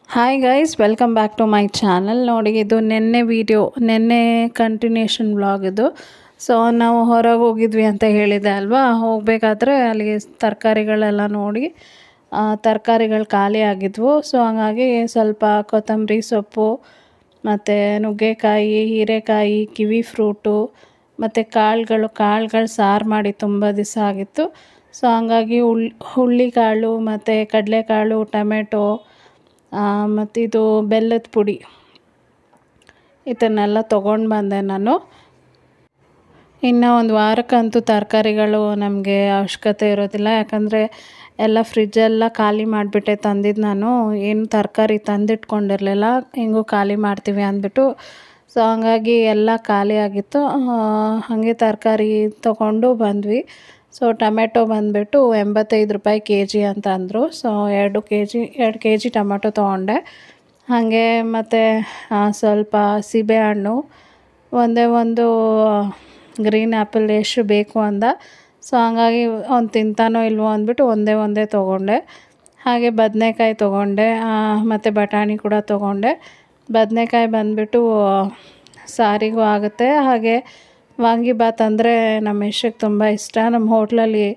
Hi guys welcome back to my channel ನೋಡಿ ಇದು ನಿನ್ನೆ ವೀಡಿಯೋ ನಿನ್ನೆ ಕಂಟಿನ್ಯೂಷನ್ ವ್ಲಾಗ್ ಇದು ಸೊ ನಾವು ಹೊರಗೆ ಹೋಗಿದ್ವಿ ಅಂತ ಹೇಳಿದೆ ಅಲ್ವಾ ಹೋಗಬೇಕಾದ್ರೆ ಅಲ್ಲಿ ತರಕಾರಿಗಳೆಲ್ಲ ನೋಡಿ ತರಕಾರಿಗಳು ಖಾಲಿ ಆಗಿದ್ವು ಸೊ ಹಂಗಾಗಿ ಸ್ವಲ್ಪ ಕೊತ್ತಂಬರಿ ಸೊಪ್ಪು ಮತ್ತು ನುಗ್ಗೆಕಾಯಿ ಹೀರೆಕಾಯಿ ಕಿವಿ ಫ್ರೂಟು ಮತ್ತು ಕಾಳುಗಳು ಕಾಳುಗಳು ಸಾರು ಮಾಡಿ ತುಂಬ ದಿವಸ ಆಗಿತ್ತು ಸೊ ಹಂಗಾಗಿ ಹುಳ್ ಹುಳ್ಳಿಕಾಳು ಮತ್ತು ಕಡಲೆಕಾಳು ಟೊಮೆಟೊ ಮತ್ತು ಇದು ಬೆಲ್ಲದ ಪುಡಿ ಇದನ್ನೆಲ್ಲ ತೊಗೊಂಡು ಬಂದೆ ನಾನು ಇನ್ನು ಒಂದು ವಾರಕ್ಕಂತೂ ತರಕಾರಿಗಳು ನಮಗೆ ಅವಶ್ಯಕತೆ ಇರೋದಿಲ್ಲ ಯಾಕಂದರೆ ಎಲ್ಲ ಫ್ರಿಜ್ಜೆಲ್ಲ ಖಾಲಿ ಮಾಡಿಬಿಟ್ಟೆ ತಂದಿದ್ದು ನಾನು ಏನು ತರಕಾರಿ ತಂದಿಟ್ಕೊಂಡಿರಲಿಲ್ಲ ಹೆಂಗೂ ಖಾಲಿ ಮಾಡ್ತೀವಿ ಅಂದ್ಬಿಟ್ಟು ಸೊ ಹಂಗಾಗಿ ಎಲ್ಲ ಖಾಲಿ ಆಗಿತ್ತು ಹಾಗೆ ತರಕಾರಿ ತೊಗೊಂಡು ಬಂದ್ವಿ ಸೊ ಟೊಮೆಟೊ ಬಂದುಬಿಟ್ಟು ಎಂಬತ್ತೈದು ರೂಪಾಯಿ ಕೆ ಜಿ ಅಂತ ಅಂದರು ಸೊ ಎರಡು ಕೆ ಜಿ ಎರಡು ಕೆ ಜಿ ಟೊಮೆಟೊ ತೊಗೊಂಡೆ ಹಾಗೆ ಮತ್ತು ಸ್ವಲ್ಪ ಸೀಬೆಹಣ್ಣು ಒಂದೇ ಒಂದು ಗ್ರೀನ್ ಆ್ಯಪಲ್ ಎಷ್ಟು ಬೇಕು ಅಂದ ಸೊ ಹಂಗಾಗಿ ಅವ್ನು ತಿಂತಾನೋ ಇಲ್ವೋ ಅಂದ್ಬಿಟ್ಟು ಒಂದೇ ಒಂದೇ ತೊಗೊಂಡೆ ಹಾಗೆ ಬದನೆಕಾಯಿ ತೊಗೊಂಡೆ ಮತ್ತು ಬಟಾಣಿ ಕೂಡ ತೊಗೊಂಡೆ ಬದನೆಕಾಯಿ ಬಂದುಬಿಟ್ಟು ಸಾರಿಗೂ ಆಗುತ್ತೆ ಹಾಗೆ ವಾಂಗಿಬಾತ್ ಅಂದರೆ ನಮ್ಮ ಯಶಕ್ಕೆ ತುಂಬ ಇಷ್ಟ ನಮ್ಮ ಹೋಟ್ಲಲ್ಲಿ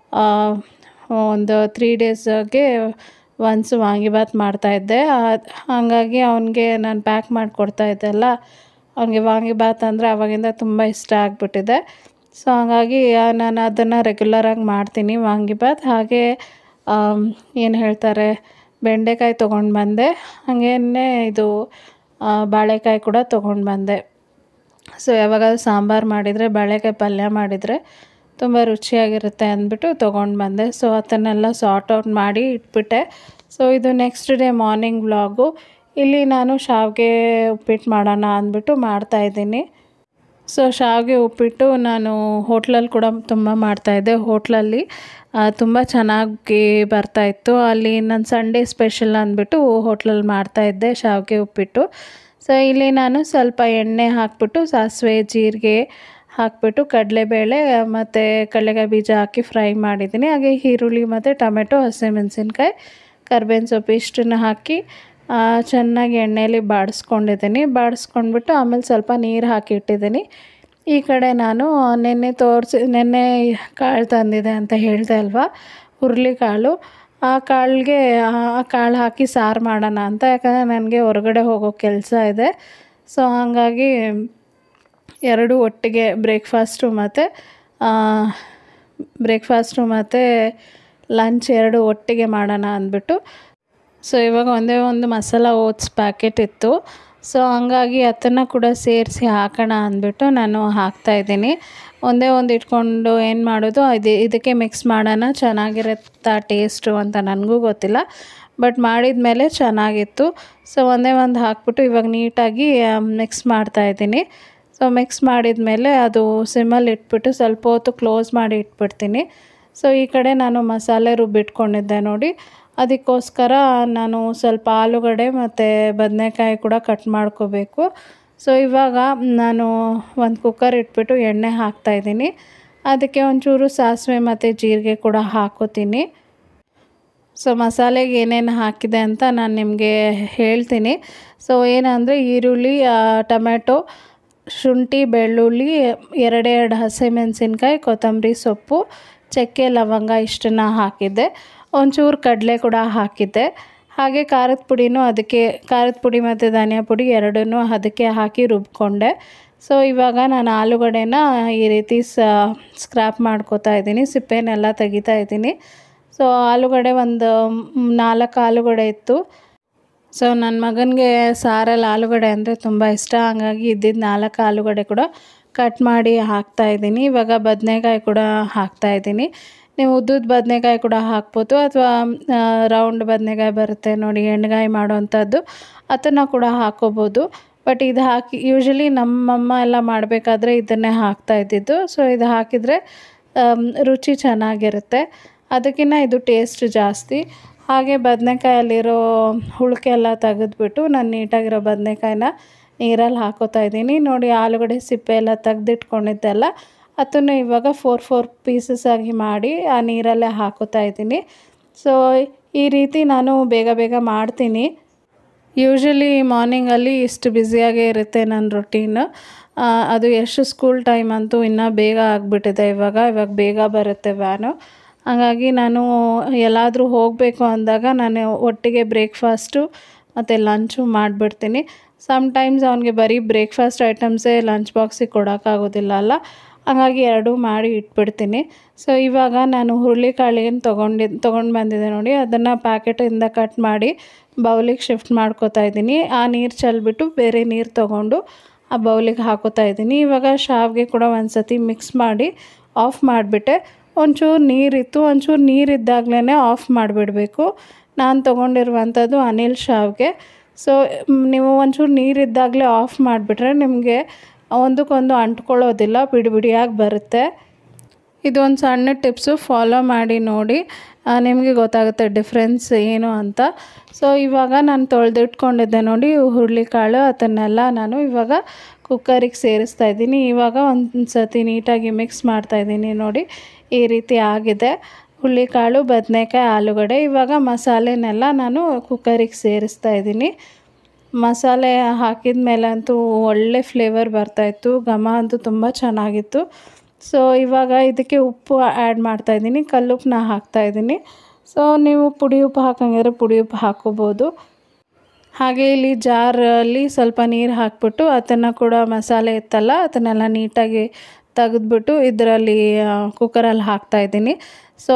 ಒಂದು ತ್ರೀ ಡೇಸ್ಗೆ ಒನ್ಸ್ ವಾಂಗಿಬಾತ್ ಮಾಡ್ತಾಯಿದ್ದೆ ಹಾಗಾಗಿ ಅವನಿಗೆ ನಾನು ಪ್ಯಾಕ್ ಮಾಡಿಕೊಡ್ತಾಯಿದ್ದೆ ಅಲ್ಲ ಅವನಿಗೆ ವಾಂಗಿಬಾತ್ ಅಂದರೆ ಆವಾಗಿಂದ ತುಂಬ ಇಷ್ಟ ಆಗಿಬಿಟ್ಟಿದೆ ಸೊ ಹಾಗಾಗಿ ನಾನು ಅದನ್ನು ರೆಗ್ಯುಲರಾಗಿ ಮಾಡ್ತೀನಿ ವಾಂಗಿಬಾತ್ ಹಾಗೆ ಏನು ಹೇಳ್ತಾರೆ ಬೆಂಡೆಕಾಯಿ ತೊಗೊಂಡು ಬಂದೆ ಹಾಗೇನೆ ಇದು ಬಾಳೆಕಾಯಿ ಕೂಡ ತೊಗೊಂಡು ಬಂದೆ ಸೊ ಯಾವಾಗಾದ್ರೂ ಸಾಂಬಾರು ಮಾಡಿದರೆ ಬಾಳೆಕಾಯಿ ಪಲ್ಯ ಮಾಡಿದರೆ ತುಂಬ ರುಚಿಯಾಗಿರುತ್ತೆ ಅಂದ್ಬಿಟ್ಟು ತೊಗೊಂಡು ಬಂದೆ ಸೊ ಅದನ್ನೆಲ್ಲ ಸಾರ್ಟ್ ಔಟ್ ಮಾಡಿ ಇಟ್ಬಿಟ್ಟೆ ಸೊ ಇದು ನೆಕ್ಸ್ಟ್ ಡೇ ಮಾರ್ನಿಂಗ್ ವ್ಲಾಗು ಇಲ್ಲಿ ನಾನು ಶಾವಿಗೆ ಉಪ್ಪಿಟ್ಟು ಮಾಡೋಣ ಅಂದ್ಬಿಟ್ಟು ಮಾಡ್ತಾಯಿದ್ದೀನಿ ಸೊ ಶಾವಿಗೆ ಉಪ್ಪಿಟ್ಟು ನಾನು ಹೋಟ್ಲಲ್ಲಿ ಕೂಡ ತುಂಬ ಮಾಡ್ತಾಯಿದ್ದೆ ಹೋಟ್ಲಲ್ಲಿ ತುಂಬ ಚೆನ್ನಾಗಿ ಬರ್ತಾಯಿತ್ತು ಅಲ್ಲಿ ನಾನು ಸಂಡೇ ಸ್ಪೆಷಲ್ ಅಂದ್ಬಿಟ್ಟು ಹೋಟ್ಲಲ್ಲಿ ಮಾಡ್ತಾಯಿದ್ದೆ ಶಾವಿಗೆ ಉಪ್ಪಿಟ್ಟು ಸೊ ಇಲ್ಲಿ ನಾನು ಸ್ವಲ್ಪ ಎಣ್ಣೆ ಹಾಕ್ಬಿಟ್ಟು ಸಾಸಿವೆ ಜೀರಿಗೆ ಹಾಕ್ಬಿಟ್ಟು ಕಡಲೆಬೇಳೆ ಮತ್ತು ಕಡಲೆಕಾಯಿ ಬೀಜ ಹಾಕಿ ಫ್ರೈ ಮಾಡಿದ್ದೀನಿ ಹಾಗೆ ಈರುಳ್ಳಿ ಮತ್ತು ಟೊಮೆಟೊ ಹಸಿಮೆಣಸಿನ್ಕಾಯಿ ಕರ್ಬೇವಿನ ಸೊಪ್ಪು ಇಷ್ಟನ್ನು ಹಾಕಿ ಚೆನ್ನಾಗಿ ಎಣ್ಣೆಯಲ್ಲಿ ಬಾಡಿಸ್ಕೊಂಡಿದ್ದೀನಿ ಬಾಡಿಸ್ಕೊಂಡ್ಬಿಟ್ಟು ಆಮೇಲೆ ಸ್ವಲ್ಪ ನೀರು ಹಾಕಿ ಇಟ್ಟಿದ್ದೀನಿ ಈ ಕಡೆ ನಾನು ನೆನ್ನೆ ತೋರಿಸಿ ನೆನ್ನೆ ಕಾಳು ತಂದಿದೆ ಅಂತ ಹೇಳಿದೆ ಅಲ್ವಾ ಹುರುಳಿಕಾಳು ಆ ಕಾಳಿಗೆ ಆ ಕಾಳು ಹಾಕಿ ಸಾರು ಮಾಡೋಣ ಅಂತ ಯಾಕಂದರೆ ನನಗೆ ಹೊರಗಡೆ ಹೋಗೋ ಕೆಲಸ ಇದೆ ಸೊ ಹಾಗಾಗಿ ಎರಡು ಒಟ್ಟಿಗೆ ಬ್ರೇಕ್ಫಾಸ್ಟು ಮತ್ತು ಬ್ರೇಕ್ಫಾಸ್ಟು ಮತ್ತು ಲಂಚ್ ಎರಡು ಒಟ್ಟಿಗೆ ಮಾಡೋಣ ಅಂದ್ಬಿಟ್ಟು ಸೊ ಇವಾಗ ಒಂದೇ ಒಂದು ಮಸಾಲ ಓಟ್ಸ್ ಪ್ಯಾಕೆಟ್ ಇತ್ತು ಸೊ ಹಂಗಾಗಿ ಅದನ್ನು ಕೂಡ ಸೇರಿಸಿ ಹಾಕೋಣ ಅಂದ್ಬಿಟ್ಟು ನಾನು ಹಾಕ್ತಾಯಿದ್ದೀನಿ ಒಂದೇ ಒಂದು ಇಟ್ಕೊಂಡು ಏನು ಮಾಡೋದು ಇದು ಇದಕ್ಕೆ ಮಿಕ್ಸ್ ಮಾಡೋಣ ಚೆನ್ನಾಗಿರುತ್ತಾ ಟೇಸ್ಟು ಅಂತ ನನಗೂ ಗೊತ್ತಿಲ್ಲ ಬಟ್ ಮಾಡಿದ ಮೇಲೆ ಚೆನ್ನಾಗಿತ್ತು ಸೊ ಒಂದೇ ಒಂದು ಹಾಕ್ಬಿಟ್ಟು ಇವಾಗ ನೀಟಾಗಿ ಮಿಕ್ಸ್ ಮಾಡ್ತಾಯಿದ್ದೀನಿ ಸೊ ಮಿಕ್ಸ್ ಮಾಡಿದ ಮೇಲೆ ಅದು ಸಿಮ್ಮಲ್ಲಿ ಇಟ್ಬಿಟ್ಟು ಸ್ವಲ್ಪ ಹೊತ್ತು ಕ್ಲೋಸ್ ಮಾಡಿ ಇಟ್ಬಿಡ್ತೀನಿ ಸೊ ಈ ಕಡೆ ನಾನು ಮಸಾಲೆ ರುಬ್ಬಿಟ್ಕೊಂಡಿದ್ದೆ ನೋಡಿ ಅದಕ್ಕೋಸ್ಕರ ನಾನು ಸ್ವಲ್ಪ ಆಲೂಗಡ್ಡೆ ಮತ್ತು ಬದನೆಕಾಯಿ ಕೂಡ ಕಟ್ ಮಾಡ್ಕೋಬೇಕು ಸೊ ಇವಾಗ ನಾನು ಒಂದು ಕುಕ್ಕರ್ ಇಟ್ಬಿಟ್ಟು ಎಣ್ಣೆ ಹಾಕ್ತಾಯಿದ್ದೀನಿ ಅದಕ್ಕೆ ಒಂಚೂರು ಸಾಸಿವೆ ಮತ್ತು ಜೀರಿಗೆ ಕೂಡ ಹಾಕೋತೀನಿ ಸೊ ಮಸಾಲೆಗೆ ಏನೇನು ಹಾಕಿದೆ ಅಂತ ನಾನು ನಿಮಗೆ ಹೇಳ್ತೀನಿ ಸೊ ಏನಂದರೆ ಈರುಳ್ಳಿ ಟೊಮೆಟೊ ಶುಂಠಿ ಬೆಳ್ಳುಳ್ಳಿ ಎರಡೆರಡು ಹಸಿಮೆಣಸಿನ್ಕಾಯಿ ಕೊತ್ತಂಬರಿ ಸೊಪ್ಪು ಚಕ್ಕೆ ಲವಂಗ ಇಷ್ಟನ್ನು ಹಾಕಿದ್ದೆ ಒಂಚೂರು ಕಡಲೆ ಕೂಡ ಹಾಕಿದ್ದೆ ಹಾಗೆ ಖಾರದ ಪುಡಿನೂ ಅದಕ್ಕೆ ಖಾರದ ಪುಡಿ ಮತ್ತು ಧನಿಯಾ ಪುಡಿ ಎರಡನ್ನೂ ಅದಕ್ಕೆ ಹಾಕಿ ರುಬ್ಕೊಂಡೆ ಸೊ ಇವಾಗ ನಾನು ಆಲೂಗಡ್ಡೆನ ಈ ರೀತಿ ಸ್ಕ್ರ್ಯಾಪ್ ಮಾಡ್ಕೋತಾ ಇದ್ದೀನಿ ಸಿಪ್ಪೆನೆಲ್ಲ ತೆಗಿತಾ ಇದ್ದೀನಿ ಸೊ ಆಲೂಗಡ್ಡೆ ಒಂದು ನಾಲ್ಕು ಆಲೂಗಡ್ಡೆ ಇತ್ತು ಸೊ ನನ್ನ ಮಗನಿಗೆ ಸಾರಲ್ಲಿ ಆಲೂಗಡ್ಡೆ ಅಂದರೆ ತುಂಬ ಇಷ್ಟ ಹಾಗಾಗಿ ಇದ್ದಿದ್ದು ನಾಲ್ಕು ಆಲೂಗಡ್ಡೆ ಕೂಡ ಕಟ್ ಮಾಡಿ ಹಾಕ್ತಾಯಿದ್ದೀನಿ ಇವಾಗ ಬದನೆಕಾಯಿ ಕೂಡ ಹಾಕ್ತಾಯಿದ್ದೀನಿ ನೀವು ಉದ್ದುದ ಬದನೆಕಾಯಿ ಕೂಡ ಹಾಕ್ಬೋದು ಅಥವಾ ರೌಂಡ್ ಬದನೆಕಾಯಿ ಬರುತ್ತೆ ನೋಡಿ ಎಣ್ಗಾಯಿ ಮಾಡೋವಂಥದ್ದು ಅದನ್ನು ಕೂಡ ಹಾಕ್ಕೋಬೋದು ಬಟ್ ಇದು ಹಾಕಿ ಯೂಶ್ವಲಿ ನಮ್ಮಮ್ಮ ಎಲ್ಲ ಮಾಡಬೇಕಾದ್ರೆ ಇದನ್ನೇ ಹಾಕ್ತಾ ಇದ್ದಿದ್ದು ಸೊ ಇದು ಹಾಕಿದರೆ ರುಚಿ ಚೆನ್ನಾಗಿರುತ್ತೆ ಅದಕ್ಕಿಂತ ಇದು ಟೇಸ್ಟ್ ಜಾಸ್ತಿ ಹಾಗೆ ಬದನೆಕಾಯಲ್ಲಿರೋ ಹುಳಿಕೆ ಎಲ್ಲ ತೆಗೆದ್ಬಿಟ್ಟು ನಾನು ನೀಟಾಗಿರೋ ಬದನೆಕಾಯಿನ ನೀರಲ್ಲಿ ಹಾಕೋತಾ ಇದ್ದೀನಿ ನೋಡಿ ಆಲೂಗಡ್ಡೆ ಸಿಪ್ಪೆ ಎಲ್ಲ ತೆಗ್ದಿಟ್ಕೊಂಡಿದ್ದೆಲ್ಲ ಅದನ್ನು ಇವಾಗ ಫೋರ್ ಫೋರ್ ಪೀಸಸ್ ಆಗಿ ಮಾಡಿ ಆ ನೀರಲ್ಲೇ ಹಾಕೋತಾ ಇದ್ದೀನಿ ಸೊ ಈ ರೀತಿ ನಾನು ಬೇಗ ಬೇಗ ಮಾಡ್ತೀನಿ ಯೂಶ್ವಲಿ ಮಾರ್ನಿಂಗಲ್ಲಿ ಇಷ್ಟು ಬ್ಯುಸಿಯಾಗೇ ಇರುತ್ತೆ ನನ್ನ ರೊಟೀನ್ ಅದು ಎಷ್ಟು ಸ್ಕೂಲ್ ಟೈಮ್ ಅಂತೂ ಇನ್ನೂ ಬೇಗ ಆಗಿಬಿಟ್ಟಿದೆ ಇವಾಗ ಇವಾಗ ಬೇಗ ಬರುತ್ತೆ ವ್ಯಾನು ಹಾಗಾಗಿ ನಾನು ಎಲ್ಲಾದರೂ ಹೋಗಬೇಕು ಅಂದಾಗ ನಾನು ಒಟ್ಟಿಗೆ ಬ್ರೇಕ್ಫಾಸ್ಟು ಮತ್ತು ಲಂಚು ಮಾಡಿಬಿಡ್ತೀನಿ ಸಮ್ಟೈಮ್ಸ್ ಅವನಿಗೆ ಬರೀ ಬ್ರೇಕ್ಫಾಸ್ಟ್ ಐಟಮ್ಸೇ ಲಂಚ್ ಬಾಕ್ಸಿಗೆ ಕೊಡೋಕ್ಕಾಗೋದಿಲ್ಲ ಅಲ್ಲ ಹಾಗಾಗಿ ಎರಡೂ ಮಾಡಿ ಇಟ್ಬಿಡ್ತೀನಿ ಸೊ ಇವಾಗ ನಾನು ಹುರುಳಿಕಾಳು ಏನು ತೊಗೊಂಡಿದ್ದು ತೊಗೊಂಡು ಬಂದಿದ್ದೆ ನೋಡಿ ಅದನ್ನು ಪ್ಯಾಕೆಟಿಂದ ಕಟ್ ಮಾಡಿ ಬೌಲಿಗೆ ಶಿಫ್ಟ್ ಮಾಡ್ಕೋತಾ ಇದ್ದೀನಿ ಆ ನೀರು ಚೆಲ್ಬಿಟ್ಟು ಬೇರೆ ನೀರು ತೊಗೊಂಡು ಆ ಬೌಲಿಗೆ ಹಾಕೋತಾ ಇದ್ದೀನಿ ಇವಾಗ ಶಾವಿಗೆ ಕೂಡ ಒಂದು ಸತಿ ಮಿಕ್ಸ್ ಮಾಡಿ ಆಫ್ ಮಾಡಿಬಿಟ್ಟೆ ಒಂಚೂರು ನೀರಿತ್ತು ಒಂಚೂರು ನೀರಿದ್ದಾಗಲೇ ಆಫ್ ಮಾಡಿಬಿಡಬೇಕು ನಾನು ತೊಗೊಂಡಿರುವಂಥದ್ದು ಅನಿಲ್ ಶಾವಿಗೆ ಸೊ ನೀವು ಒಂಚೂರು ನೀರಿದ್ದಾಗಲೇ ಆಫ್ ಮಾಡಿಬಿಟ್ರೆ ನಿಮಗೆ ಒಂದಕ್ಕೊಂದು ಅಂಟ್ಕೊಳ್ಳೋದಿಲ್ಲ ಬಿಡಿ ಬಿಡಿಯಾಗಿ ಬರುತ್ತೆ ಇದೊಂದು ಸಣ್ಣ ಟಿಪ್ಸು ಫಾಲೋ ಮಾಡಿ ನೋಡಿ ನಿಮಗೆ ಗೊತ್ತಾಗುತ್ತೆ ಡಿಫ್ರೆನ್ಸ್ ಏನು ಅಂತ ಸೊ ಇವಾಗ ನಾನು ತೊಳೆದಿಟ್ಕೊಂಡಿದ್ದೆ ನೋಡಿ ಹುರುಳಿಕಾಳು ಅದನ್ನೆಲ್ಲ ನಾನು ಇವಾಗ ಕುಕ್ಕರಿಗೆ ಸೇರಿಸ್ತಾ ಇದ್ದೀನಿ ಇವಾಗ ಒಂದು ಸತಿ ನೀಟಾಗಿ ಮಿಕ್ಸ್ ಮಾಡ್ತಾಯಿದ್ದೀನಿ ನೋಡಿ ಈ ರೀತಿ ಆಗಿದೆ ಹುರುಳಿಕಾಳು ಬದನೆಕಾಯಿ ಆಲೂಗಡ್ಡೆ ಇವಾಗ ಮಸಾಲೆನೆಲ್ಲ ನಾನು ಕುಕ್ಕರಿಗೆ ಸೇರಿಸ್ತಾ ಇದ್ದೀನಿ ಮಸಾಲೆ ಹಾಕಿದ ಮೇಲೆ ಅಂತೂ ಒಳ್ಳೆ ಫ್ಲೇವರ್ ಬರ್ತಾಯಿತ್ತು ಘಮ ಅಂತೂ ತುಂಬ ಚೆನ್ನಾಗಿತ್ತು ಸೊ ಇವಾಗ ಇದಕ್ಕೆ ಉಪ್ಪು ಆ್ಯಡ್ ಮಾಡ್ತಾಯಿದ್ದೀನಿ ಕಲ್ಲುಪ್ಪನ್ನ ಹಾಕ್ತಾಯಿದ್ದೀನಿ ಸೊ ನೀವು ಪುಡಿ ಉಪ್ಪು ಹಾಕಂಗಿದ್ರೆ ಪುಡಿ ಉಪ್ಪು ಹಾಕ್ಕೋಬೋದು ಹಾಗೆ ಇಲ್ಲಿ ಜಾರಲ್ಲಿ ಸ್ವಲ್ಪ ನೀರು ಹಾಕ್ಬಿಟ್ಟು ಅದನ್ನು ಕೂಡ ಮಸಾಲೆ ಇತ್ತಲ್ಲ ಅದನ್ನೆಲ್ಲ ನೀಟಾಗಿ ತೆಗೆದ್ಬಿಟ್ಟು ಇದರಲ್ಲಿ ಕುಕ್ಕರಲ್ಲಿ ಹಾಕ್ತಾಯಿದ್ದೀನಿ ಸೊ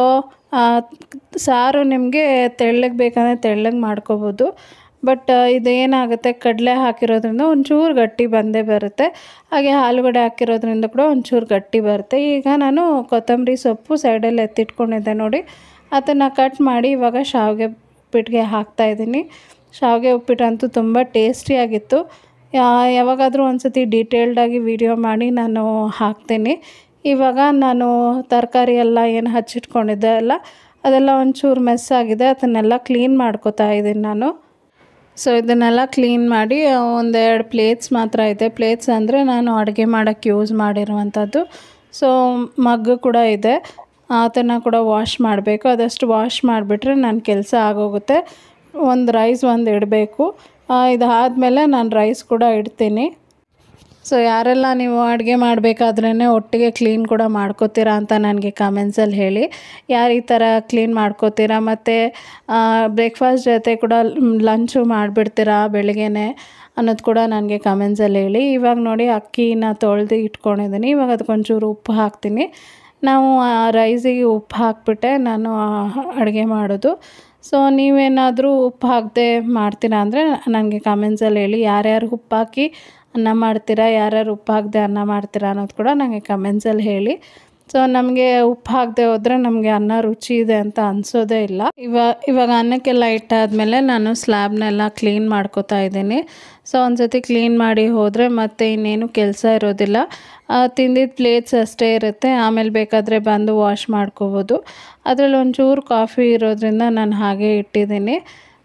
ಸಾರು ನಿಮಗೆ ತೆಳ್ಳಗೆ ಬೇಕಂದರೆ ತೆಳ್ಳಗೆ ಮಾಡ್ಕೋಬೋದು ಬಟ್ ಇದೇನಾಗುತ್ತೆ ಕಡಲೆ ಹಾಕಿರೋದ್ರಿಂದ ಒಂಚೂರು ಗಟ್ಟಿ ಬಂದೇ ಬರುತ್ತೆ ಹಾಗೆ ಆಲೂಗಡ್ಡೆ ಹಾಕಿರೋದ್ರಿಂದ ಕೂಡ ಒಂಚೂರು ಗಟ್ಟಿ ಬರುತ್ತೆ ಈಗ ನಾನು ಕೊತ್ತಂಬರಿ ಸೊಪ್ಪು ಸೈಡಲ್ಲಿ ಎತ್ತಿಟ್ಕೊಂಡಿದ್ದೆ ನೋಡಿ ಅದನ್ನು ಕಟ್ ಮಾಡಿ ಇವಾಗ ಶಾವಿಗೆ ಉಪ್ಪಿಟ್ಟಿಗೆ ಹಾಕ್ತಾಯಿದ್ದೀನಿ ಶಾವಿಗೆ ಉಪ್ಪಿಟ್ಟಂತೂ ತುಂಬ ಟೇಸ್ಟಿಯಾಗಿತ್ತು ಯಾವಾಗಾದರೂ ಒಂದು ಸತಿ ಡೀಟೇಲ್ಡಾಗಿ ವಿಡಿಯೋ ಮಾಡಿ ನಾನು ಹಾಕ್ತೀನಿ ಇವಾಗ ನಾನು ತರಕಾರಿ ಎಲ್ಲ ಏನು ಹಚ್ಚಿಟ್ಕೊಂಡಿದ್ದೆ ಅಲ್ಲ ಅದೆಲ್ಲ ಒಂಚೂರು ಮೆಸ್ ಆಗಿದೆ ಅದನ್ನೆಲ್ಲ ಕ್ಲೀನ್ ಮಾಡ್ಕೋತಾ ಇದ್ದೀನಿ ನಾನು ಸೊ ಇದನ್ನೆಲ್ಲ ಕ್ಲೀನ್ ಮಾಡಿ ಒಂದೆರಡು ಪ್ಲೇಟ್ಸ್ ಮಾತ್ರ ಇದೆ ಪ್ಲೇಟ್ಸ್ ಅಂದರೆ ನಾನು ಅಡುಗೆ ಮಾಡೋಕ್ಕೆ ಯೂಸ್ ಮಾಡಿರುವಂಥದ್ದು ಸೊ ಮಗ್ಗು ಕೂಡ ಇದೆ ಅದನ್ನು ಕೂಡ ವಾಶ್ ಮಾಡಬೇಕು ಅದಷ್ಟು ವಾಶ್ ಮಾಡಿಬಿಟ್ರೆ ನನ್ನ ಕೆಲಸ ಆಗೋಗುತ್ತೆ ಒಂದು ರೈಸ್ ಒಂದು ಇಡಬೇಕು ಇದಾದಮೇಲೆ ನಾನು ರೈಸ್ ಕೂಡ ಇಡ್ತೀನಿ ಸೊ ಯಾರೆಲ್ಲ ನೀವು ಅಡುಗೆ ಮಾಡಬೇಕಾದ್ರೇ ಒಟ್ಟಿಗೆ ಕ್ಲೀನ್ ಕೂಡ ಮಾಡ್ಕೋತೀರಾ ಅಂತ ನನಗೆ ಕಮೆಂಟ್ಸಲ್ಲಿ ಹೇಳಿ ಯಾರು ಈ ಥರ ಕ್ಲೀನ್ ಮಾಡ್ಕೋತೀರಾ ಮತ್ತು ಬ್ರೇಕ್ಫಾಸ್ಟ್ ಜೊತೆ ಕೂಡ ಲಂಚು ಮಾಡಿಬಿಡ್ತೀರಾ ಬೆಳಗ್ಗೆನೆ ಅನ್ನೋದು ಕೂಡ ನನಗೆ ಕಮೆಂಟ್ಸಲ್ಲಿ ಹೇಳಿ ಇವಾಗ ನೋಡಿ ಅಕ್ಕಿನ ತೊಳೆದು ಇಟ್ಕೊಂಡಿದ್ದೀನಿ ಇವಾಗ ಅದಕ್ಕೊಂಚೂರು ಉಪ್ಪು ಹಾಕ್ತೀನಿ ನಾವು ರೈಸಿಗೆ ಉಪ್ಪು ಹಾಕ್ಬಿಟ್ಟೆ ನಾನು ಅಡುಗೆ ಮಾಡೋದು ಸೊ ನೀವೇನಾದರೂ ಉಪ್ಪು ಹಾಕದೆ ಮಾಡ್ತೀರಾ ಅಂದರೆ ನನಗೆ ಕಮೆಂಟ್ಸಲ್ಲಿ ಹೇಳಿ ಯಾರ್ಯಾರು ಉಪ್ಪು ಹಾಕಿ ಅನ್ನ ಮಾಡ್ತೀರಾ ಯಾರ್ಯಾರು ಉಪ್ಪು ಹಾಕದೆ ಅನ್ನ ಮಾಡ್ತೀರಾ ಅನ್ನೋದು ಕೂಡ ನನಗೆ ಕಮೆಂಟ್ಸಲ್ಲಿ ಹೇಳಿ ಸೊ ನಮಗೆ ಉಪ್ಪು ಹಾಕದೆ ಹೋದರೆ ನಮಗೆ ಅನ್ನ ರುಚಿ ಇದೆ ಅಂತ ಅನಿಸೋದೇ ಇಲ್ಲ ಇವಾಗ ಇವಾಗ ಅನ್ನಕ್ಕೆಲ್ಲ ಇಟ್ಟಾದಮೇಲೆ ನಾನು ಸ್ಲ್ಯಾಬ್ನೆಲ್ಲ ಕ್ಲೀನ್ ಮಾಡ್ಕೋತಾ ಇದ್ದೀನಿ ಸೊ ಒಂದು ಸತಿ ಕ್ಲೀನ್ ಮಾಡಿ ಹೋದರೆ ಮತ್ತೆ ಇನ್ನೇನು ಕೆಲಸ ಇರೋದಿಲ್ಲ ತಿಂದಿದ್ದ ಪ್ಲೇಟ್ಸ್ ಅಷ್ಟೇ ಇರುತ್ತೆ ಆಮೇಲೆ ಬೇಕಾದರೆ ಬಂದು ವಾಶ್ ಮಾಡ್ಕೋಬೋದು ಅದರಲ್ಲಿ ಒಂಚೂರು ಕಾಫಿ ಇರೋದ್ರಿಂದ ನಾನು ಹಾಗೆ ಇಟ್ಟಿದ್ದೀನಿ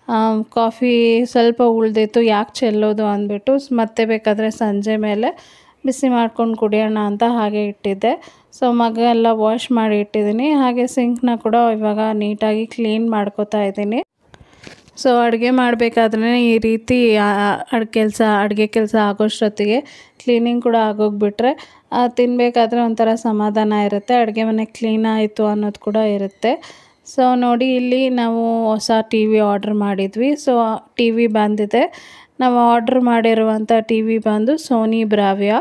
ಕಾಫಿ ಸ್ವಲ್ಪ ಉಳಿದಿತ್ತು ಯಾಕೆ ಚೆಲ್ಲೋದು ಅಂದ್ಬಿಟ್ಟು ಮತ್ತೆ ಬೇಕಾದರೆ ಸಂಜೆ ಮೇಲೆ ಬಿಸಿ ಮಾಡ್ಕೊಂಡು ಕುಡಿಯೋಣ ಅಂತ ಹಾಗೆ ಇಟ್ಟಿದ್ದೆ ಸೊ ಮಗ ಎಲ್ಲ ವಾಶ್ ಮಾಡಿ ಇಟ್ಟಿದ್ದೀನಿ ಹಾಗೆ ಸಿಂಕ್ನ ಕೂಡ ಇವಾಗ ನೀಟಾಗಿ ಕ್ಲೀನ್ ಮಾಡ್ಕೋತಾ ಇದ್ದೀನಿ ಸೊ ಅಡುಗೆ ಮಾಡಬೇಕಾದ್ರೆ ಈ ರೀತಿ ಅಡ್ ಕೆಲಸ ಅಡುಗೆ ಕೆಲಸ ಆಗೋಷ್ಟೊತ್ತಿಗೆ ಕ್ಲೀನಿಂಗ್ ಕೂಡ ಆಗೋಗ್ಬಿಟ್ರೆ ತಿನ್ನಬೇಕಾದ್ರೆ ಒಂಥರ ಸಮಾಧಾನ ಇರುತ್ತೆ ಅಡುಗೆ ಮನೆ ಕ್ಲೀನ್ ಆಯಿತು ಅನ್ನೋದು ಕೂಡ ಇರುತ್ತೆ ಸೊ ನೋಡಿ ಇಲ್ಲಿ ನಾವು ಹೊಸ ಟಿ ವಿ ಆರ್ಡ್ರ್ ಮಾಡಿದ್ವಿ ಸೊ ಟಿ ವಿ ಬಂದಿದೆ ನಾವು ಆರ್ಡ್ರ್ ಮಾಡಿರುವಂಥ ಟಿ ವಿ ಬಂದು ಸೋನಿ ಬ್ರಾವ್ಯ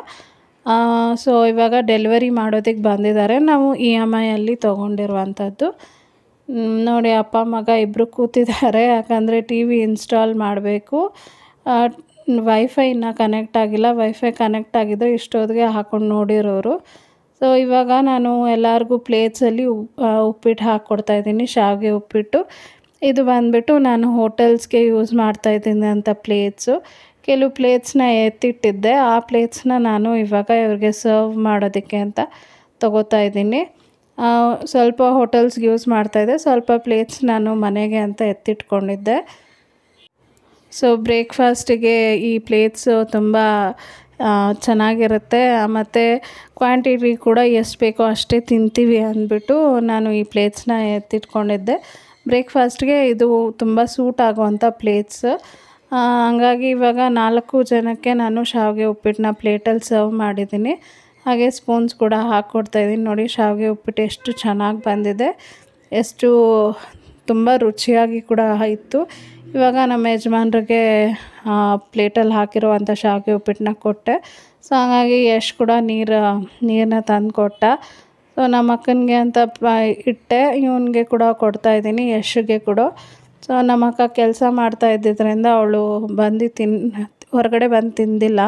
ಸೊ ಇವಾಗ ಡೆಲಿವರಿ ಮಾಡೋದಕ್ಕೆ ಬಂದಿದ್ದಾರೆ ನಾವು ಇ ಎಮ್ ಐಯಲ್ಲಿ ತೊಗೊಂಡಿರುವಂಥದ್ದು ನೋಡಿ ಅಪ್ಪ ಮಗ ಇಬ್ಬರು ಕೂತಿದ್ದಾರೆ ಯಾಕಂದರೆ ಟಿ ವಿ ಇನ್ಸ್ಟಾಲ್ ಮಾಡಬೇಕು ವೈಫೈ ಇನ್ನೂ ಕನೆಕ್ಟ್ ಆಗಿಲ್ಲ ವೈಫೈ ಕನೆಕ್ಟ್ ಆಗಿದ್ದು ಇಷ್ಟೊತ್ತಿಗೆ ಹಾಕ್ಕೊಂಡು ನೋಡಿರೋರು ಸೊ ಇವಾಗ ನಾನು ಎಲ್ಲರಿಗೂ ಪ್ಲೇಟ್ಸಲ್ಲಿ ಉಪ್ಪಿಟ್ಟು ಹಾಕ್ಕೊಡ್ತಾಯಿದ್ದೀನಿ ಶಾವಿಗೆ ಉಪ್ಪಿಟ್ಟು ಇದು ಬಂದುಬಿಟ್ಟು ನಾನು ಹೋಟೆಲ್ಸ್ಗೆ ಯೂಸ್ ಮಾಡ್ತಾಯಿದ್ದೀನಿ ಅಂತ ಪ್ಲೇಟ್ಸು ಕೆಲವು ಪ್ಲೇಟ್ಸ್ನ ಎತ್ತಿಟ್ಟಿದ್ದೆ ಆ ಪ್ಲೇಟ್ಸ್ನ ನಾನು ಇವಾಗ ಇವ್ರಿಗೆ ಸರ್ವ್ ಮಾಡೋದಕ್ಕೆ ಅಂತ ತೊಗೋತಾ ಇದ್ದೀನಿ ಸ್ವಲ್ಪ ಹೋಟೆಲ್ಸ್ಗೆ ಯೂಸ್ ಮಾಡ್ತಾಯಿದ್ದೆ ಸ್ವಲ್ಪ ಪ್ಲೇಟ್ಸ್ ನಾನು ಮನೆಗೆ ಅಂತ ಎತ್ತಿಟ್ಕೊಂಡಿದ್ದೆ ಸೊ ಬ್ರೇಕ್ಫಾಸ್ಟಿಗೆ ಈ ಪ್ಲೇಟ್ಸು ತುಂಬ ಚೆನ್ನಾಗಿರುತ್ತೆ ಮತ್ತು ಕ್ವಾಂಟಿಟಿ ಕೂಡ ಎಷ್ಟು ಬೇಕೋ ಅಷ್ಟೇ ತಿಂತೀವಿ ಅಂದ್ಬಿಟ್ಟು ನಾನು ಈ ಪ್ಲೇಟ್ಸ್ನ ಎತ್ತಿಟ್ಕೊಂಡಿದ್ದೆ ಬ್ರೇಕ್ಫಾಸ್ಟ್ಗೆ ಇದು ತುಂಬ ಸೂಟ್ ಆಗುವಂಥ ಪ್ಲೇಟ್ಸ್ ಆ, ಹಂಗಾಗಿ ಇವಾಗ ನಾಲ್ಕು ಜನಕ್ಕೆ ನಾನು ಶಾವಿಗೆ ಉಪ್ಪಿಟ್ಟನ್ನ ಪ್ಲೇಟಲ್ಲಿ ಸರ್ವ್ ಮಾಡಿದ್ದೀನಿ ಹಾಗೆ ಸ್ಪೂನ್ಸ್ ಕೂಡ ಹಾಕ್ಕೊಡ್ತಾಯಿದ್ದೀನಿ ನೋಡಿ ಶಾವಿಗೆ ಉಪ್ಪಿಟ್ಟು ಎಷ್ಟು ಚೆನ್ನಾಗಿ ಬಂದಿದೆ ಎಷ್ಟು ತುಂಬ ರುಚಿಯಾಗಿ ಕೂಡ ಇತ್ತು ಇವಾಗ ನಮ್ಮ ಯಜಮಾನ್ರಿಗೆ ಪ್ಲೇಟಲ್ಲಿ ಹಾಕಿರುವಂಥ ಶಾವಿಗೆ ಉಪ್ಪಿಟ್ಟನ್ನ ಕೊಟ್ಟೆ ಸೊ ಹಾಗಾಗಿ ಯಶ್ ಕೂಡ ನೀರು ನೀರನ್ನ ತಂದು ಕೊಟ್ಟ ಸೊ ನಮ್ಮ ಅಕ್ಕನಿಗೆ ಅಂತ ಪ ಇಟ್ಟೆ ಇವನಿಗೆ ಕೂಡ ಕೊಡ್ತಾಯಿದ್ದೀನಿ ಯಶ್ಗೆ ಕೂಡ ಸೊ ನಮ್ಮ ಅಕ್ಕ ಕೆಲಸ ಮಾಡ್ತಾ ಇದ್ದಿದ್ದರಿಂದ ಅವಳು ಬಂದು ತಿನ್ ಹೊರಗಡೆ ಬಂದು ತಿಂದಿಲ್ಲ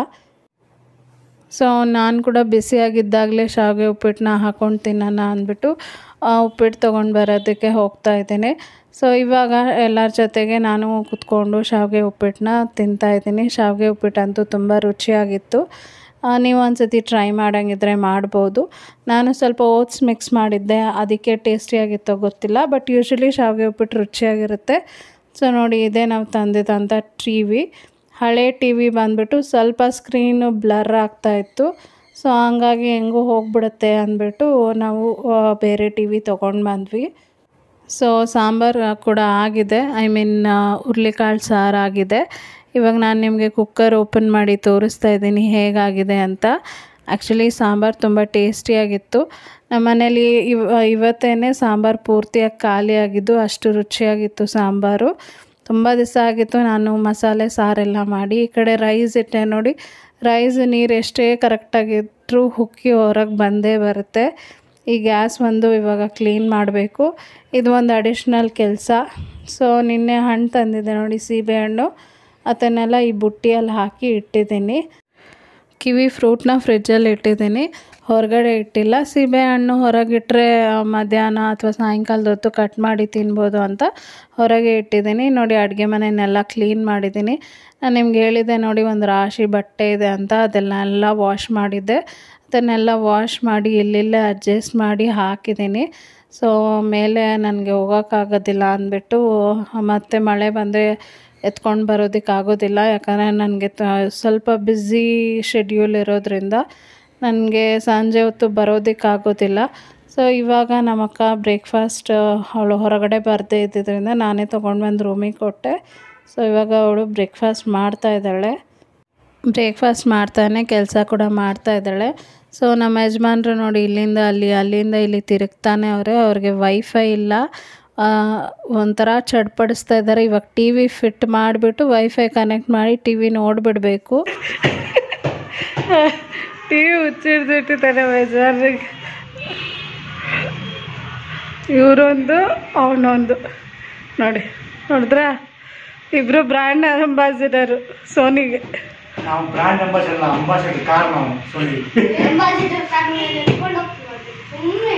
ಸೊ ನಾನು ಕೂಡ ಬಿಸಿಯಾಗಿದ್ದಾಗಲೇ ಶಾವಿಗೆ ಉಪ್ಪಿಟ್ಟನ್ನ ಹಾಕ್ಕೊಂಡು ತಿನ್ನೋಣ ಅಂದ್ಬಿಟ್ಟು ಆ, ಉಪ್ಪಿಟ್ಟು ತೊಗೊಂಡು ಬರೋದಕ್ಕೆ ಹೋಗ್ತಾ ಇದ್ದೀನಿ ಸೊ ಇವಾಗ ಎಲ್ಲರ ಜೊತೆಗೆ ನಾನು ಕುತ್ಕೊಂಡು ಶಾವಿಗೆ ಉಪ್ಪಿಟ್ಟನ್ನ ತಿಂತಾಯಿದ್ದೀನಿ ಶಾವಿಗೆ ಉಪ್ಪಿಟ್ಟಂತೂ ತುಂಬ ರುಚಿಯಾಗಿತ್ತು ಆ, ನೀವು ಒಂದ್ಸತಿ ಟ್ರೈ ಮಾಡೋಂಗಿದ್ರೆ ಮಾಡ್ಬೋದು ನಾನು ಸ್ವಲ್ಪ ಓಟ್ಸ್ ಮಿಕ್ಸ್ ಮಾಡಿದ್ದೆ ಅದಕ್ಕೆ ಟೇಸ್ಟಿಯಾಗಿತ್ತೋ ಗೊತ್ತಿಲ್ಲ ಬಟ್ ಯೂಶ್ವಲಿ ಶಾವಿಗೆ ಉಪ್ಪಿಟ್ಟು ರುಚಿಯಾಗಿರುತ್ತೆ ಸೊ ನೋಡಿ ಇದೇ ನಾವು ತಂದಿದ್ದಂಥ ಟಿ ವಿ ಹಳೆ ಟಿ ವಿ ಬಂದ್ಬಿಟ್ಟು ಸ್ವಲ್ಪ ಸ್ಕ್ರೀನು ಬ್ಲರ್ ಆಗ್ತಾಯಿತ್ತು ಸೊ ಹಂಗಾಗಿ ಹೆಂಗೂ ಹೋಗ್ಬಿಡುತ್ತೆ ಅಂದ್ಬಿಟ್ಟು ನಾವು ಆ, ಬೇರೆ ಟಿ ವಿ ತೊಗೊಂಡು ಬಂದ್ವಿ ಸೊ ಸಾಂಬಾರು ಕೂಡ ಆಗಿದೆ ಐ ಮೀನ್ ಹುರ್ಳಿಕಾಳು ಸಾರು ಆಗಿದೆ ಇವಾಗ ನಾನು ನಿಮಗೆ ಕುಕ್ಕರ್ ಓಪನ್ ಮಾಡಿ ತೋರಿಸ್ತಾ ಇದ್ದೀನಿ ಹೇಗಾಗಿದೆ ಅಂತ ಆ್ಯಕ್ಚುಲಿ ಸಾಂಬಾರು ತುಂಬ ಟೇಸ್ಟಿಯಾಗಿತ್ತು ನಮ್ಮ ಮನೇಲಿ ಇವ ಇವತ್ತೇ ಸಾಂಬಾರು ಪೂರ್ತಿಯಾಗಿ ಖಾಲಿಯಾಗಿದ್ದು ಅಷ್ಟು ರುಚಿಯಾಗಿತ್ತು ಸಾಂಬಾರು ತುಂಬ ದಿವಸ ಆಗಿತ್ತು ನಾನು ಮಸಾಲೆ ಸಾರೆಲ್ಲ ಮಾಡಿ ಈ ಕಡೆ ರೈಸ್ ಇಟ್ಟೆ ನೋಡಿ ರೈಸ್ ನೀರು ಎಷ್ಟೇ ಕರೆಕ್ಟಾಗಿದ್ರೂ ಹುಕ್ಕಿ ಹೊರಗೆ ಬಂದೇ ಬರುತ್ತೆ ಈ ಗ್ಯಾಸ್ ಒಂದು ಇವಾಗ ಕ್ಲೀನ್ ಮಾಡಬೇಕು ಇದು ಒಂದು ಅಡಿಷ್ನಲ್ ಕೆಲಸ ಸೊ ನಿನ್ನೆ ಹಣ್ಣು ತಂದಿದ್ದೆ ನೋಡಿ ಸೀಬೆಹಣ್ಣು ಅದನ್ನೆಲ್ಲ ಈ ಬುಟ್ಟಿಯಲ್ಲಿ ಹಾಕಿ ಇಟ್ಟಿದ್ದೀನಿ ಕಿವಿ ಫ್ರೂಟ್ನ ಫ್ರಿಜ್ಜಲ್ಲಿ ಇಟ್ಟಿದ್ದೀನಿ ಹೊರಗಡೆ ಇಟ್ಟಿಲ್ಲ ಸೀಬೆಹಣ್ಣು ಹೊರಗಿಟ್ಟರೆ ಮಧ್ಯಾಹ್ನ ಅಥವಾ ಸಾಯಂಕಾಲದ ಹೊತ್ತು ಕಟ್ ಮಾಡಿ ತಿನ್ಬೋದು ಅಂತ ಹೊರಗೆ ಇಟ್ಟಿದ್ದೀನಿ ನೋಡಿ ಅಡುಗೆ ಮನೆಯನ್ನೆಲ್ಲ ಕ್ಲೀನ್ ಮಾಡಿದ್ದೀನಿ ನಾನು ನಿಮ್ಗೆ ಹೇಳಿದ್ದೆ ನೋಡಿ ಒಂದು ರಾಶಿ ಬಟ್ಟೆ ಇದೆ ಅಂತ ಅದನ್ನೆಲ್ಲ ವಾಶ್ ಮಾಡಿದ್ದೆ ಅದನ್ನೆಲ್ಲ ವಾಶ್ ಮಾಡಿ ಇಲ್ಲಿಲ್ಲೇ ಅಡ್ಜಸ್ಟ್ ಮಾಡಿ ಹಾಕಿದ್ದೀನಿ ಸೊ ಮೇಲೆ ನನಗೆ ಹೋಗೋಕ್ಕಾಗೋದಿಲ್ಲ ಅಂದ್ಬಿಟ್ಟು ಮತ್ತೆ ಮಳೆ ಬಂದರೆ ಎತ್ಕೊಂಡು ಬರೋದಕ್ಕೆ ಆಗೋದಿಲ್ಲ ಯಾಕಂದರೆ ನನಗೆ ಸ್ವಲ್ಪ ಬ್ಯುಸಿ ಶೆಡ್ಯೂಲ್ ಇರೋದ್ರಿಂದ ನನಗೆ ಸಂಜೆ ಹೊತ್ತು ಬರೋದಕ್ಕೆ ಆಗೋದಿಲ್ಲ ಸೊ ಇವಾಗ ನಮ್ಮಕ್ಕ ಬ್ರೇಕ್ಫಾಸ್ಟ್ ಅವಳು ಹೊರಗಡೆ ಬರದೇ ಇದ್ದಿದ್ದರಿಂದ ನಾನೇ ತೊಗೊಂಡು ಬಂದು ರೂಮಿಗೆ ಕೊಟ್ಟೆ ಸೊ ಇವಾಗ ಅವಳು ಬ್ರೇಕ್ಫಾಸ್ಟ್ ಮಾಡ್ತಾ ಇದ್ದಾಳೆ ಬ್ರೇಕ್ಫಾಸ್ಟ್ ಮಾಡ್ತಾನೆ ಕೆಲಸ ಕೂಡ ಮಾಡ್ತಾ ಇದ್ದಾಳೆ ಸೊ ನಮ್ಮ ಯಜಮಾನ್ರು ನೋಡಿ ಇಲ್ಲಿಂದ ಅಲ್ಲಿ ಅಲ್ಲಿಂದ ಇಲ್ಲಿ ತಿರುಗ್ತಾನೆ ಅವರೇ ಅವ್ರಿಗೆ ವೈಫೈ ಇಲ್ಲ ಆ, ಒಂಥರ ಚಡ್ಪಡಿಸ್ತಾ ಇದ್ದಾರೆ ಇವಾಗ ಟಿ ವಿ ಫಿಟ್ ಮಾಡಿಬಿಟ್ಟು ವೈಫೈ ಕನೆಕ್ಟ್ ಮಾಡಿ ಟಿ ವಿ ನೋಡಿಬಿಡ್ಬೇಕು ಟಿ ವಿ ಹುಚ್ಚಿಡ್ದಿಟ್ಟಿದ್ದಾನೆ ಯಜಮಾನ್ರಿಗೆ ಇವರೊಂದು ಅವನೊಂದು ನೋಡಿ ನೋಡಿದ್ರಾ ಇಬ್ಬರು ಬ್ರ್ಯಾಂಡ್ ಅಂಬಾಸಿಡರು ಸೋನಿಗೆ ನಾವು ಬ್ರ್ಯಾಂಡ್ ಅಂಬಾಸಿಡರ್ ಅಲ್ಲ ಅಂಬಾಸಿಡರ್ ಕಾರ್ ನಾವು ಸೋನಿ ಅಂಬಾಸಿಡರ್ ಫ್ಯಾಮಿಲಿ ಎತ್ಕೊಂಡು ಹೋಗ್ತೀವಿ ಸುಮ್ಮನೆ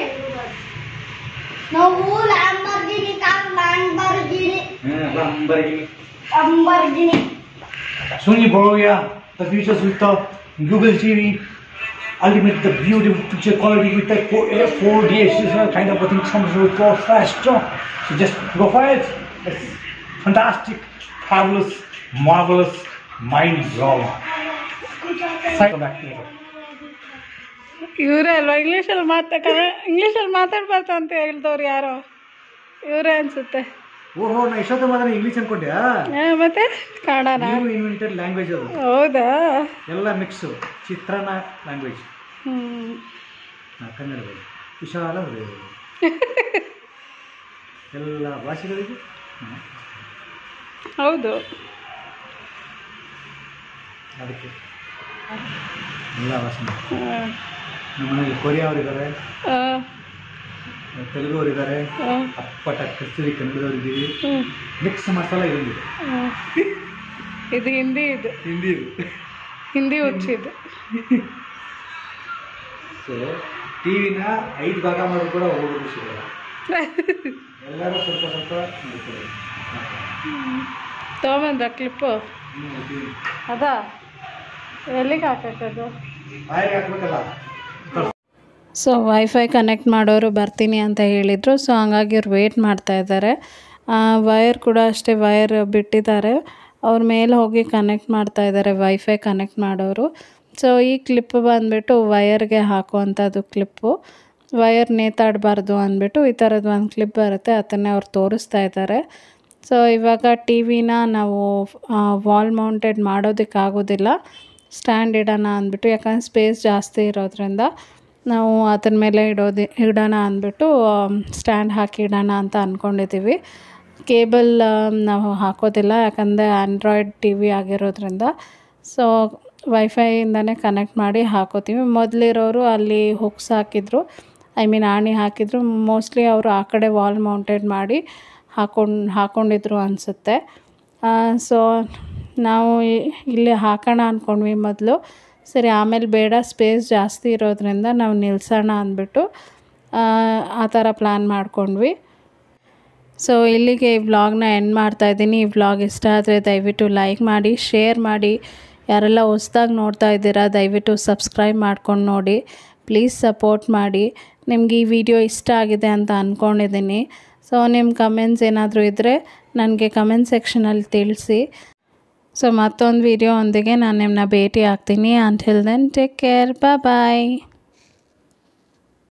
ನಾವು Lamborghini car Lamborghini Lamborghini. Lamborghini Sony Bravia, the features with the Google TV, ultimate the beautiful picture quality with the 4D HDR kind of a thing comes with for faster. So just go for it. It's fantastic, fabulous, marvelous, mind blowing. Cycle back to you. ಇವರೇ ಅಲ್ವಾ ಇಂಗ್ಲೀಷಲ್ಲಿ ಮಾತಾಡ ಇಂಗ್ಲೀಷಲ್ಲಿ ಮಾತಾಡ್ಬಾರ್ದು ಅಂತ ಹೇಳ್ದವ್ರು ಯಾರೋ ಇವರೇ ಅನ್ಸುತ್ತೆ ಓಹೋ ನಾ ಇಷ್ಟೊತ್ತು ಮಾತ್ರ ಇಂಗ್ಲೀಷ್ ಅನ್ಕೊಂಡ್ಯಾ ಆ, ಮತ್ತೆ ಕನ್ನಡನ ನೀವು ಇನ್ವೆಂಟೆಡ್ ಲ್ಯಾಂಗ್ವೇಜ್ ಅದು ಹೌದಾ ಎಲ್ಲ ಮಿಕ್ಸು ಚಿತ್ರನ ಲ್ಯಾಂಗ್ವೇಜ್ ಹ್ಞೂ ನಾ ಕನ್ನಡದಲ್ಲಿ ವಿಶಾಲ ಹೃದಯದಲ್ಲಿ ಎಲ್ಲ ಭಾಷೆಗಳಿಗೂ ಹ್ಮ್. ಹೌದು ಅದಕ್ಕೆ ಎಲ್ಲ ಭಾಷೆ ಆ, ನಮ್ಮ ಮನೇಲಿ ಕೊರಿಯಾ ಅವರಿದ್ದಾರೆ ಆ, ತೆಲುಗು ಅವರಿದ್ದಾರೆ ಆ, ಅಪ್ಪಟ ಕಸ್ತೂರಿ ಕನ್ನಡದವರಿದ್ದೀವಿ ಹ್ಞೂ ಮಿಕ್ಸ್ ಮಸಾಲ ಇಲ್ಲಿದೆ ಆ. ಇದು ಹಿಂದಿ ಇದು ಹಿಂದಿ ಇದು ಹಿಂದಿ ಹುಚ್ಚಿದ್ದು ಸೊ ಟಿ ವಿನ ಐದು ಭಾಗ ಮಾಡೋದು ಕೂಡ ಹೋಗೋದು ಸಿಗಲ್ಲ ಎಲ್ಲರೂ ಸ್ವಲ್ಪ ಸ್ವಲ್ಪ ನೋಡ್ಕೊಳ್ಳಿ ತೊಗೊಂಬಂದ್ರ ಕ್ಲಿಪ್ಪು ಹ್ಮ್, TV. ಅದಾ ಎಲ್ಲಿಗೆ ಹಾಕಕ್ಕದು ಬಾಯಿಗೆ ಹಾಕ್ಬೇಕಲ್ಲ ಸೊ ವೈಫೈ ಕನೆಕ್ಟ್ ಮಾಡೋರು ಬರ್ತೀನಿ ಅಂತ ಹೇಳಿದರು ಸೊ ಹಂಗಾಗಿ ಅವ್ರು ವೇಟ್ ಮಾಡ್ತಾ ಇದ್ದಾರೆ ವಯರ್ ಕೂಡ ಅಷ್ಟೇ ವಯರ್ ಬಿಟ್ಟಿದ್ದಾರೆ ಅವ್ರ ಮೇಲೆ ಹೋಗಿ ಕನೆಕ್ಟ್ ಮಾಡ್ತಾ ಇದ್ದಾರೆ ವೈಫೈ ಕನೆಕ್ಟ್ ಮಾಡೋರು ಸೊ ಈ ಕ್ಲಿಪ್ ಬಂದುಬಿಟ್ಟು ವಯರ್ಗೆ ಹಾಕುವಂಥದ್ದು ಕ್ಲಿಪ್ಪು ವಯರ್ ನೇತಾಡಬಾರ್ದು ಅಂದ್ಬಿಟ್ಟು ಈ ಥರದ್ದು ಒಂದು ಕ್ಲಿಪ್ ಬರುತ್ತೆ ಅದನ್ನೇ ಅವ್ರು ತೋರಿಸ್ತಾ ಇದ್ದಾರೆ ಸೊ ಇವಾಗ ಟಿ ವಿನ ನಾವು ವಾಲ್ ಮೌಂಟೆಡ್ ಮಾಡೋದಕ್ಕಾಗೋದಿಲ್ಲ ಸ್ಟ್ಯಾಂಡ್ ಇಡೋಣ ಅಂದ್ಬಿಟ್ಟು ಯಾಕಂದರೆ ಸ್ಪೇಸ್ ಜಾಸ್ತಿ ಇರೋದ್ರಿಂದ ನಾವು ಅದ್ರ ಮೇಲೆ ಇಡೋದು ಇಡೋಣ ಅಂದ್ಬಿಟ್ಟು ಸ್ಟ್ಯಾಂಡ್ ಹಾಕಿ ಇಡೋಣ ಅಂತ ಅಂದ್ಕೊಂಡಿದ್ದೀವಿ ಕೇಬಲ್ ನಾವು ಹಾಕೋದಿಲ್ಲ ಯಾಕಂದರೆ ಆ್ಯಂಡ್ರಾಯ್ಡ್ ಟಿ ವಿ ಆಗಿರೋದ್ರಿಂದ ಸೊ ವೈಫೈಯಿಂದನೇ ಕನೆಕ್ಟ್ ಮಾಡಿ ಹಾಕೋತೀವಿ ಮೊದಲಿರೋರು ಅಲ್ಲಿ ಹುಕ್ಸ್ ಹಾಕಿದ್ರು ಐ ಮೀನ್ ಆಣಿ ಹಾಕಿದ್ರು ಮೋಸ್ಟ್ಲಿ ಅವರು ಆ ಕಡೆ ವಾಲ್ ಮೌಂಟೆಡ್ ಮಾಡಿ ಹಾಕೊಂಡು ಹಾಕ್ಕೊಂಡಿದ್ರು ಅನಿಸುತ್ತೆ ಸೊ ನಾವು ಇ- ಇಲ್ಲಿ ಹಾಕೋಣ ಅಂದ್ಕೊಂಡ್ವಿ ಮೊದಲು ಸರಿ ಆಮೇಲೆ ಬೇಡ ಸ್ಪೇಸ್ ಜಾಸ್ತಿ ಇರೋದ್ರಿಂದ ನಾವು ನಿಲ್ಸೋಣ ಅಂದ್ಬಿಟ್ಟು ಆ, ಆ ಥರ ಪ್ಲ್ಯಾನ್ ಮಾಡ್ಕೊಂಡ್ವಿ ಸೊ ಇಲ್ಲಿಗೆ ಈ ವ್ಲಾಗ್ನ ಎಂಡ್ ಮಾಡ್ತಾ ಇದ್ದೀನಿ ಈ ವ್ಲಾಗ್ ಇಷ್ಟ ಆದರೆ ದಯವಿಟ್ಟು ಲೈಕ್ ಮಾಡಿ ಶೇರ್ ಮಾಡಿ ಯಾರೆಲ್ಲ ಹೊಸ್ದಾಗಿ ನೋಡ್ತಾ ಇದ್ದೀರಾ ದಯವಿಟ್ಟು ಸಬ್ಸ್ಕ್ರೈಬ್ ಮಾಡ್ಕೊಂಡು ನೋಡಿ ಪ್ಲೀಸ್ ಸಪೋರ್ಟ್ ಮಾಡಿ ನಿಮ್ಗೆ ಈ ವಿಡಿಯೋ ಇಷ್ಟ ಆಗಿದೆ ಅಂತ ಅಂದ್ಕೊಂಡಿದ್ದೀನಿ ಸೊ ನಿಮ್ಮ ಕಮೆಂಟ್ಸ್ ಏನಾದರೂ ಇದ್ದರೆ ನನಗೆ ಕಮೆಂಟ್ ಸೆಕ್ಷನಲ್ಲಿ ತಿಳಿಸಿ ಸೊ ಮತ್ತೊಂದು ವಿಡಿಯೋ ಒಂದಿಗೆ ನಾನು ನಿಮ್ಮನ್ನ ಭೇಟಿ ಆಗ್ತೀನಿ ಅಂಟಿಲ್ ದೆನ್ ಟೇಕ್ ಕೇರ್ ಬಾಯ್